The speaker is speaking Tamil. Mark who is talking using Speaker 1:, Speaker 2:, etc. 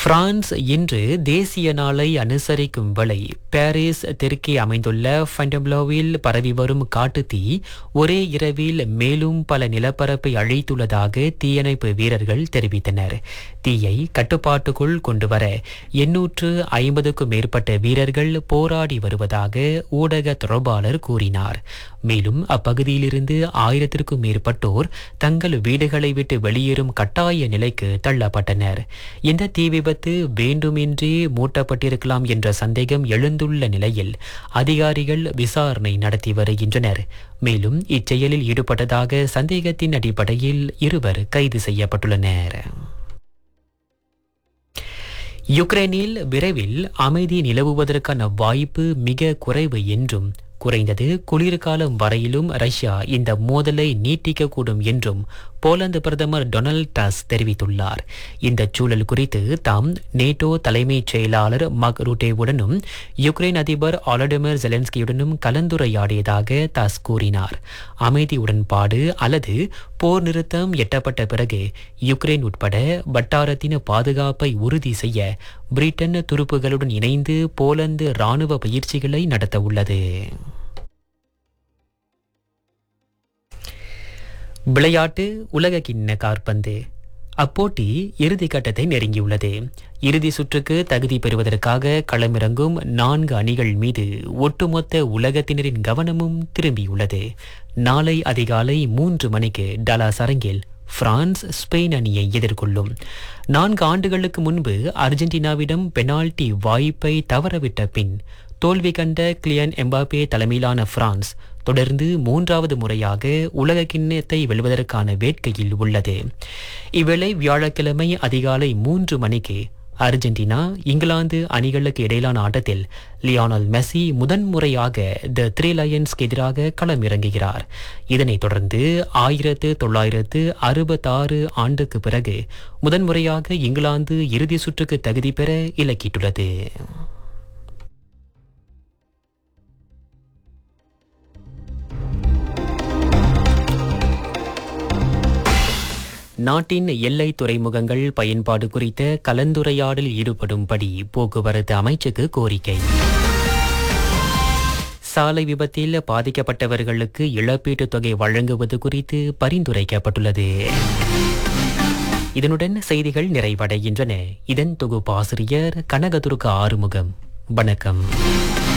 Speaker 1: பிரான்ஸ் இன்று தேசிய நாளை அனுசரிக்கும் வேளை பாரிஸ் தெற்கே அமைந்துள்ள ஃபண்டப்ளோவில் பரவி வரும் காட்டுத்தீ ஒரே இரவில் மேலும் பல நிலப்பரப்பை அழித்துள்ளதாக தீயணைப்பு வீரர்கள் தெரிவித்தனர் தீயை கட்டுப்பாட்டுக்குள் கொண்டுவர எண்ணூற்று ஐம்பதுக்கும் மேற்பட்ட வீரர்கள் போராடி வருவதாக ஊடக தொடர்பாளர் கூறினார் மேலும் அப்பகுதியிலிருந்து ஆயிரத்திற்கும் மேற்பட்டோர் தங்கள் வீடுகளை விட்டு வெளியேறும் கட்டாய நிலைக்கு தள்ளப்பட்டனர் இந்த தீ விபத்து வேண்டுமென்றே மூட்டப்பட்டிருக்கலாம் என்ற சந்தேகம் எழுந்துள்ள நிலையில் அதிகாரிகள் விசாரணை நடத்தி வருகின்றனர் மேலும் இச்செயலில் ஈடுபட்டதாக சந்தேகத்தின் அடிப்படையில் இருவர் கைது செய்யப்பட்டுள்ளனர் யுக்ரைனில் விரைவில் அமைதி நிலவுவதற்கான வாய்ப்பு மிக குறைவு என்றும் குறைந்தது குளிர்காலம் வரையிலும் ரஷ்யா இந்த மோதலை நீட்டிக்கக்கூடும் என்றும் போலந்து பிரதமர் டொனால்ட் டஸ் தெரிவித்துள்ளார் இந்த சூழல் குறித்து தாம் நேட்டோ தலைமைச் செயலாளர் மக் ரூட்டேவுடனும் யுக்ரைன் அதிபர் ஆலடிமிர் ஜெலன்ஸ்கியுடனும் கலந்துரையாடியதாக டஸ் கூறினார் அமைதி உடன்பாடு அல்லது போர் நிறுத்தம் எட்டப்பட்ட பிறகு யுக்ரைன் உட்பட வட்டாரத்தின் பாதுகாப்பை உறுதி செய்ய பிரிட்டன் துருப்புகளுடன் இணைந்து போலந்து ராணுவ பயிற்சிகளை நடத்த உள்ளது விளையாட்டு உலக கிண்ண காற்பந்து அப்போட்டி இறுதி கட்டத்தை நெருங்கியுள்ளது இறுதி சுற்றுக்கு தகுதி பெறுவதற்காக களமிறங்கும் நான்கு அணிகள் மீது ஒட்டுமொத்த உலகத்தினரின் கவனமும் திரும்பியுள்ளது நாளை அதிகாலை மூன்று மணிக்கு டலாஸ் அரங்கில் பிரான்ஸ் ஸ்பெயின் அணியை எதிர்கொள்ளும் நான்கு ஆண்டுகளுக்கு முன்பு அர்ஜென்டினாவிடம் பெனால்டி வாய்ப்பை தவறவிட்ட பின் தோல்வி கண்ட கிளியன் எம்பாபே தலைமையிலான பிரான்ஸ் தொடர்ந்து மூன்றாவது முறையாக உலக கிண்ணத்தை வெல்வதற்கான வேட்கையில் உள்ளது இவ்வேளை வியாழக்கிழமை அதிகாலை மூன்று மணிக்கு அர்ஜென்டினா இங்கிலாந்து அணிகளுக்கு இடையிலான ஆட்டத்தில் லியோனல் மெஸ்ஸி முதன்முறையாக த த்ரீ லயன்ஸ்க்கு எதிராக களமிறங்குகிறார் இதனைத் தொடர்ந்து ஆயிரத்து தொள்ளாயிரத்து அறுபத்தாறு ஆண்டுக்கு பிறகு முதன்முறையாக இங்கிலாந்து இறுதி சுற்றுக்கு தகுதி பெற இலக்கிட்டுள்ளது நாட்டின் எல்லை துறைமுகங்கள் பயன்பாடு குறித்த கலந்துரையாடலில் ஈடுபடும்படி போக்குவரத்து அமைச்சுக்கு கோரிக்கை சாலை விபத்தில் பாதிக்கப்பட்டவர்களுக்கு இழப்பீட்டுத் தொகை வழங்குவது குறித்து பரிந்துரைக்கப்பட்டுள்ளது இதனுடன் செய்திகள் நிறைவடைகின்றன இதன் தொகுப்பாசிரியர் கனகதுர்க ஆறுமுகம் வணக்கம்